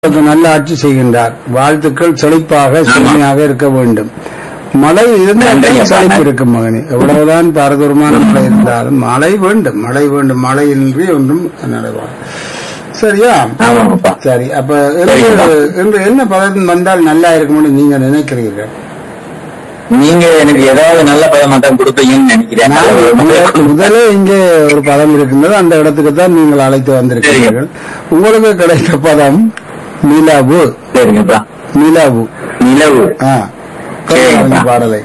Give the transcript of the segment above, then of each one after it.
உங்களுக்கு நல்ல ஆட்சி செய்கின்றார் வாழ்த்துக்கள் செழிப்பாக செழுமையாக இருக்க வேண்டும் மழை இருந்தால் நன்றி அப்பா. செழிப்பு இருக்கும் மகனே எவ்வளவுதான் பாரதூரமான மழை இருந்தாலும் மழை வேண்டும் மழை வேண்டும் மழையின்றி ஒன்றும் நடவார் சரியா ஆமாங்கப்பா சரி அப்ப இன்று சரிங்கப்பா. இன்று என்ன பதம் வந்தால் நல்லா இருக்கும்னு நீங்க நினைக்கிறீர்கள் நீங்க எனக்கு ஏதாவது நல்ல பதமா தான் கொடுப்பீங்கன்னு நினைக்கிறேன் நான் நல்ல ஒரு முதல்ல- முதல்ல இங்கே ஒரு பதம் இருக்கின்றது அந்த இடத்துக்கு தான் நீங்கள் அழைத்து வந்திருக்கிறீர்கள் உங்களுக்கு கிடைத்த பதம் நிலவு சரிங்கப்பா நிலவு நிலவு ஆ சரிங்கப்பா. கொஞ்சம் பாடலை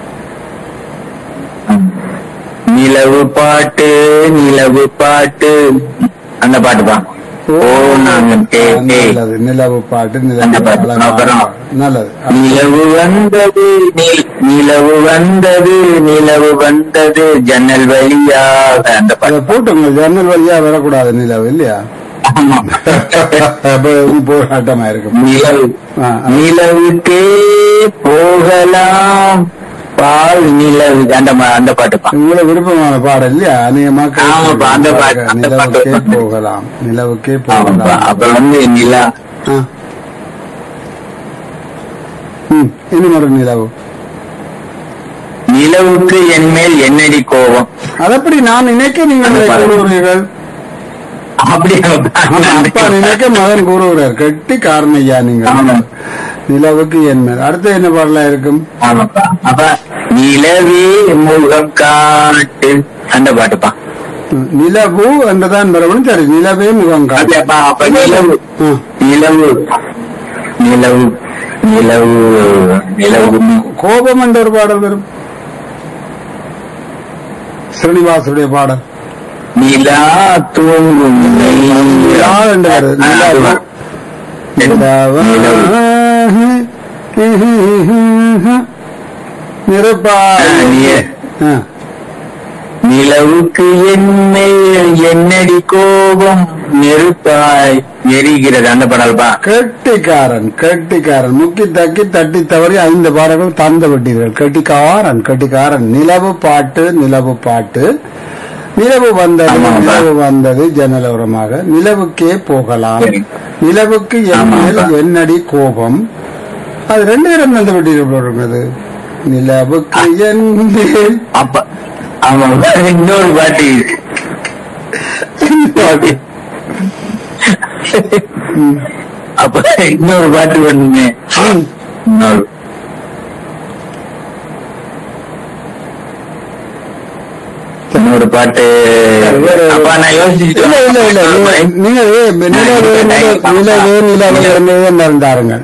ம். நிலவு பாட்டு நிலவு பாட்டு அந்த பாட்டுப்பா ஓ நாங்க கேட்டே நல்லது நிலவு பாட்டு அந்த நிலவு பாட்டு. அழகான அப்புறம்? பாட்டு. நல்லது நிலவு வந்தது நில்- நிலவு வந்தது நிலவு வந்தது ஜன்னல் வழியாக அந்த அதை பாட்டு போட்டுங்க ஜன்னல் வழியா வரக்கூடாது நிலவு இல்லையா ஆமா. அப்ப போராட்டமா இருக்கும் நிலவு ஆ, ஆ. நிலவுக்கே போகலாம் பால் நிலவு அந்த மா- அந்த பாட்டுப்பா உங்களுக்கு விருப்பமான பாடல் இல்லையா அநேகமா ஆமாப்பா, அந்த பாட்டு, அந்த பாட்டு. நிலவுக்கே போகலாம் நிலவுக்கே ஆமாப்பா போகலாம் அப்புறம் வந்து நிலா ஆ. ம், இன்னும் ஒரு நிலவு நிலவுக்கு என் மேல் என்னடி கோபம் அதப்படி நான் நினைக்க நீங்கள் அந்த இதை பாடல். கூறுகிறீர்கள் அப்படியா ஆமா, அப்பா நினைக்க மகன் கூறுகிறார் கெட்டி காரணையா நீங்கள் ஆமா. நிலவுக்கு என் மேல் அடுத்து என்ன பாடலா இருக்கும் ஆமாப்பா அப்ப நிலவே முகம் காட்டு அந்த பாட்டுப்பா ம், நிலவு என்றுதான் வரவணும் சரி நிலவே முகம் காட்டு அப்படியாப்பா அப்ப நிலவு ஆ. நிலவு நிலவு நிலவு நிலவு கோபம் என்ற ஒரு பாடல் வரும் ஸ்ரீனிவாசருடைய பாடல் நிலா தூங்கும் நிலா என்று வருது. நிலா. நிலவா. நிறப்பாய் ஆ, நீ- ஆ. நிலவுக்கு என்மேல் என்னடி கோபம் நெருப்பாய் எரிகிறது அந்த பாடல்பா கெட்டிக்காரன் கெட்டிக்காரன் முக்கி தக்கி தட்டி தவறி ஐந்து பாடல்கள் தந்து விட்டீர்கள் கெட்டிக்காரன் கெட்டிக்காரன் நிலவு பாட்டு நிலவு பாட்டு நிலவு வந்தது ஆமாம். நிலவு வந்தது ஜன்னலோரமாக நிலவுக்கே போகலாம் சரி. நிலவுக்கு என் மேல் ஆமாம். என்னடி கோபம் அது ரெண்டு பேரும் தந்து விட்டீர்கள் நிலவுக்கு என் மேல் அப்ப ஆமா இன்னொரு பாட்டு ம். அப்ப இன்னொரு பாட்டு பண்ணுங்க ம். இன்னொரு இன்னொரு பாட்டு அப்ப நான் யோசிச்சுட்டு இல்ல இல்ல இல்ல நீங்க- நீங்க ஏ- நிலவே நில- நிலவே நிலவே நிலவே இருந்தாருங்கள்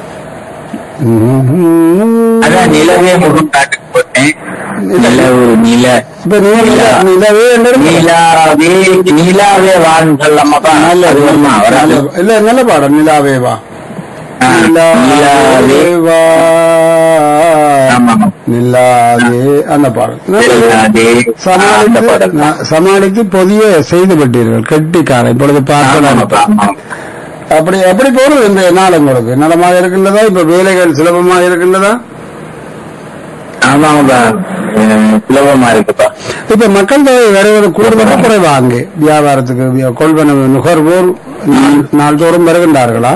அதான் நிலவே முகம் காட்டு போட்டேன் நிலவு நில இப்ப நீங்க நில- நிலவே என்று நீலாவே நீலாவே வான்னு சொல்லமாப்பா நல்ல அது வருமா வராது நல்ல- இல்ல நல்ல பாடம் நிலாவே வா ஆ, நிலாவே நிலாவே வா ஆமா நிலாவே அந்த பாடல் நல்லது. நிலாவே அந்த சமாளித்து பாடல் நான் சமாளித்து புதிய செய்து விட்டீர்கள் கெட்டிக்காரன் இப்பொழுது பார்க்கலாம் ஆமாப்பா, ஆமா. அப்படி எப்படி போறது இந்த நாள் உங்களுக்கு நலமாக இருக்கின்றதா இப்ப வேலைகள் சுலபமாக இருக்கின்றதா ஆமாப்பா அஹ் சுலபமா இருக்குப்பா இப்ப மக்கள் தொகை வருவது கூடுதலாக குறைவாங்க வியாபாரத்துக்கு வி- கொள்வன நுகர்வோர் நாள்- நாள்தோறும் வருகின்றார்களா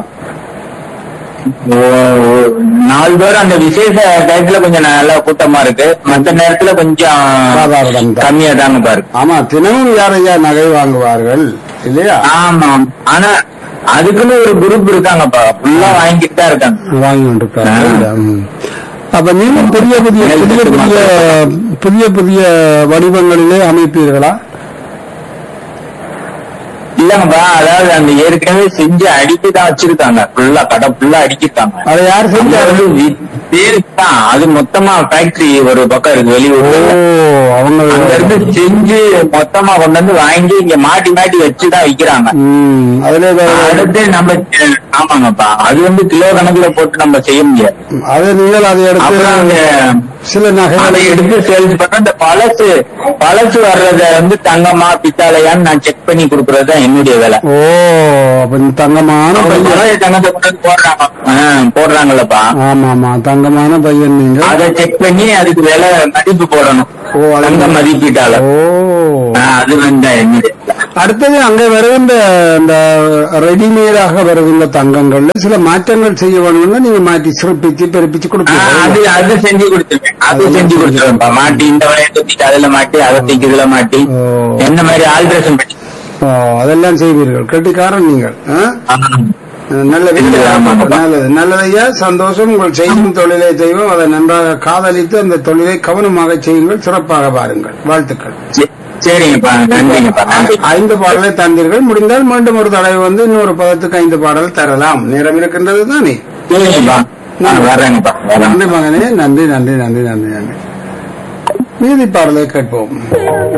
ஓ- ஓ- நாள்தோறும் அந்த விசேஷ டயத்துல கொஞ்சம் நல்லா கூட்டமா இருக்கு மத்த நேரத்துல கொஞ்சம் சாதாரணம் தான். கம்மியா தாங்கப்பா இருக்கு ஆமா தினமும் யாரையா நகை வாங்குவார்கள் இல்லையா ஆமா ஆனா அதுக்குன்னு ஒரு குரூப் இருக்காங்கப்பா ஃபுல்லா வாங்கிட்டு தான் இருக்காங்க வாங்கி கொண்டிருக்காங்க ம். அப்ப நீங்க புதிய புதிய புதிய புதிய புதிய புதிய வடிவங்களிலே அமைப்பீர்களா இல்லங்கப்பா அதாவது அந்த ஏற்கனவே செஞ்சு அடிக்கி தான் வச்சிருக்காங்க ஃபுல்லா கடை ஃபுல்லா அடிக்கிட்டாங்க அதை யார் அங்க செஞ்சாரு வந்து வி- பேருக்கு தான் அது மொத்தமா ஃபேக்டரி ஒரு பக்கம் இருக்கு ஓ வெளியூர் அவங்க அங்க இருந்து செஞ்சு மொத்தமா கொண்டு வந்து வாங்கி இங்க மாட்டி மாட்டி வச்சுதான் விக்கிறாங்க ம், அதுல வேற- அடுத்து நம்ம ஆமாங்கப்பா அது வந்து கிலோ கணக்குல போட்டு நம்ம செய்ய முடியாது அதை நீங்கள் அதை அப்புறம் எடுத்து அந்த சில அதை நகைகளை எடுத்து சேல்ஸ் பண்ண இந்த பழசு பழசு வர்றத வந்து தங்கமா பித்தாளையான்னு நான் செக் பண்ணி கொடுக்கறது தான் என்னுடைய வேலை ஓ அப்ப இந்த தங்கமான அவங்க பையன் பழைய தங்கத்தை கொண்டு வந்து போடுறாங்க ஆ, போடுறாங்கல்லப்பா ஆமா ஆமா தங்கமான பையன் நீங்க அதை செக் பண்ணி அதுக்கு விலை மதிப்பு போடணும் ஓ, அது- தங்க மதிப்பீட்டால ஓ ஆ, அது வந்து என்னுடைய வேலை. அடுத்தது அங்கே வருகின்ற இந்த ரெடிமேடாக வருகின்ற தங்கங்கள்ல சில மாற்றங்கள் செய்ய வேணும்னா நீங்க மாற்றி சிறப்பிச்சு பெருப்பிச்சு ஆ, கொடுப்பீங்க அது அது செஞ்சு கொடுத்துருவேன் அது செஞ்சு கொடுத்துருவேன்ப்பா மாட்டி இந்த வளைய தூக்கிட்டு அதுல மாட்டி அதை தூக்கி இதுல மாட்டி ஓ. எந்த மாதிரி ஆல்ட்ரேஷன் பண்ணி ஓ, அதெல்லாம் செய்வீர்கள் கெட்டிக்காரன் நீங்கள் ஆ? ஆ. நல்ல இல்ல, ஆமாப்பா. நல்லது நல்லது ஐயா சந்தோஷம் உங்கள் செய்யும் தொழிலை செய்வோம் அதை நன்றாக காதலித்து அந்த தொழிலை கவனமாக செய்யுங்கள் சிறப்பாக பாருங்கள் வாழ்த்துக்கள் சரி- சரிங்கப்பா நன்றிங்கப்பா நன்றி ஐந்து பாடலை தந்தீர்கள் முடிந்தால் மீண்டும் ஒரு தடவை வந்து இன்னொரு பதத்துக்கு ஐந்து பாடல் தரலாம் நேரம் இருக்கின்றது தானே சரிங்கப்பா நான் வர்றேங்கப்பா வரேன் நன்றி மகனே நன்றி நன்றி நன்றி நன்றி நன்றி மீதி பாடலை கேட்போம்